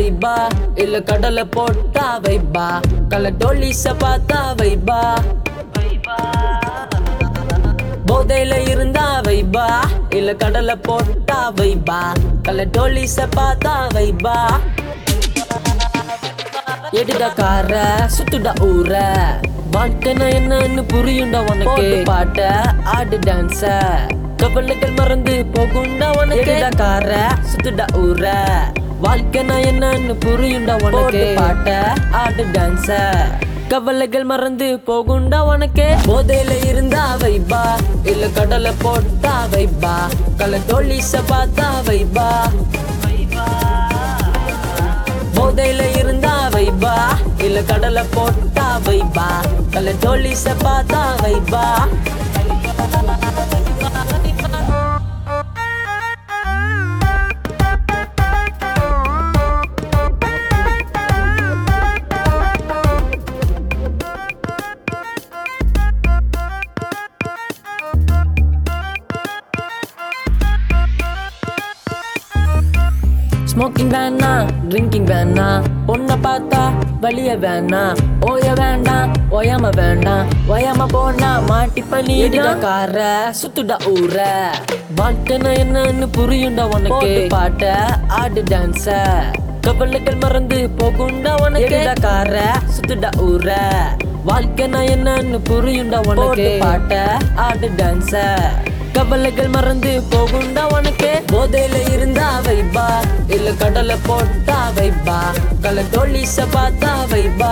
வைபா இல்ல கடலை போட்டா வைபா கல டோலிஸ பார்த்தா வைபா போதையில இருந்தா வைபா இல்ல கடலை போட்டா வைபா கல டோலிஸ பார்த்தா வைபா எடுடா கார சுத்துடா ஊர வாழ்க்கைனா என்னன்னு புரியுண்டா உனக்கு பாட்ட ஆடு டான்ஸ கவலைகள் மறந்து போகுண்டா உனக்கு எடுடா கார சுத்துடா ஊர வாழ்க்கைனா என்னன்னு புரியுண்டா உனக்கு பாட்ட ஆடு டான்ஸ கவலைகள் மறந்து போகுண்டா உனக்கு போதையில இருந்தா வைபா இல்ல கடலை போட்டா வைபா கல டோலிஸ பார்த்தா வைபா போதையில இருந்தா வைபா இல்ல கடலை போட்டா வைபா கல டோலிஸ பார்த்தா வைபா ஸ்மோக்கிங் வேணா ட்ரிங்கிங் வேணா பொண்ணை பார்த்தா வலிய வேணா ஓய வேண்டாம் ஓயாம வேண்டாம் ஓயாம போனா மாட்டி பண்ணி கார சுத்துடா ஊர வாழ்க்கைனா என்னன்னு புரியுண்டா உனக்கு பாட்ட ஆடு டான்ஸ கவலைகள் மறந்து போகுண்டா உனக்கு கார சுத்துடா ஊர வாழ்க்கைனா என்னன்னு புரியுண்டா உனக்கு பாட்ட ஆடு டான்ஸ கவலைகள் மறந்து போகுண்டா உனக்கு போதையில இருந்தா வைபா இல்ல கடலை போட்டா வைபா கல டோலிஸ பார்த்தா வைபா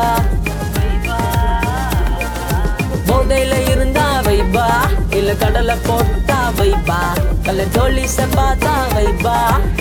போதையில இருந்தா வைபா இல்ல கடலை போட்டா வைபா கல டோலிஸ பார்த்தா வைபா